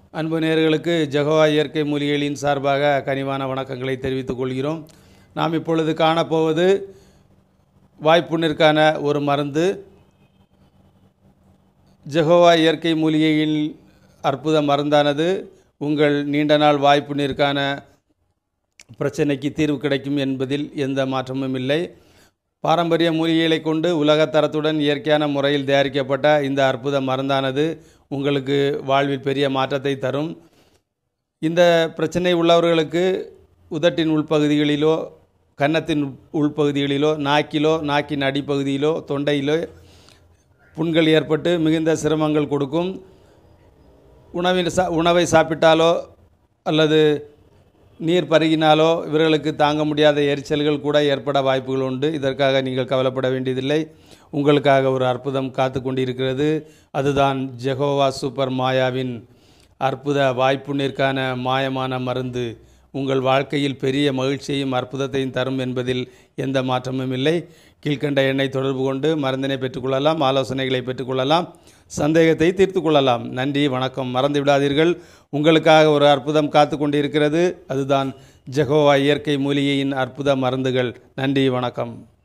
அன்பு நேயர்களுக்கு ஜெகோவா இயற்கை மூலிகைகளின் சார்பாக கனிவான வணக்கங்களை தெரிவித்துக் கொள்கிறோம் நாம் இப்பொழுது காணப்போவது வாய்ப்புண்ணிற்கான ஒரு மருந்து ஜெகோவா இயற்கை மூலிகையின் அற்புத மருந்தானது உங்கள் நீண்ட நாள் வாய்ப்புண்ணிற்கான பிரச்சனைக்கு தீர்வு கிடைக்கும் என்பதில் எந்த மாற்றமும் இல்லை பாரம்பரிய மூலிகைகளை கொண்டு உலகத்தரத்துடன் இயற்கையான முறையில் தயாரிக்கப்பட்ட இந்த அற்புத மருந்தானது உங்களுக்கு வாழ்வில் பெரிய மாற்றத்தை தரும் இந்த பிரச்சனை உள்ளவர்களுக்கு உதட்டின் உள்பகுதிகளிலோ கன்னத்தின் உள்- உள்பகுதிகளிலோ நாக்கிலோ நாக்கின் அடிப்பகுதியிலோ தொண்டையிலோ புண்கள் ஏற்பட்டு மிகுந்த சிரமங்கள் கொடுக்கும் உணவில் சா உணவை சாப்பிட்டாலோ அல்லது நீர் பருகினாலோ இவர்களுக்கு தாங்க முடியாத எரிச்சல்கள் கூட ஏற்பட வாய்ப்புகள் உண்டு இதற்காக நீங்கள் கவலைப்பட வேண்டியதில்லை உங்களுக்காக ஒரு அற்புதம் காத்து கொண்டிருக்கிறது அதுதான் ஜெகோவா சூப்பர் மாயாவின் அற்புத வாய்ப்புண்ணிற்கான மாயமான மருந்து உங்கள் வாழ்க்கையில் பெரிய மகிழ்ச்சியையும் அற்புதத்தையும் தரும் என்பதில் எந்த மாற்றமும் இல்லை கீழ்க்கண்ட எண்ணை தொடர்பு கொண்டு மருந்தினை பெற்றுக்கொள்ளலாம் ஆலோசனைகளை பெற்றுக்கொள்ளலாம் சந்தேகத்தை தீர்த்து கொள்ளலாம் நன்றி வணக்கம் மறந்து விடாதீர்கள் உங்களுக்காக ஒரு அற்புதம் காத்து கொண்டிருக்கிறது அதுதான் ஜெகோவா இயற்கை மூலிகையின் அற்புத மருந்துகள் நன்றி வணக்கம்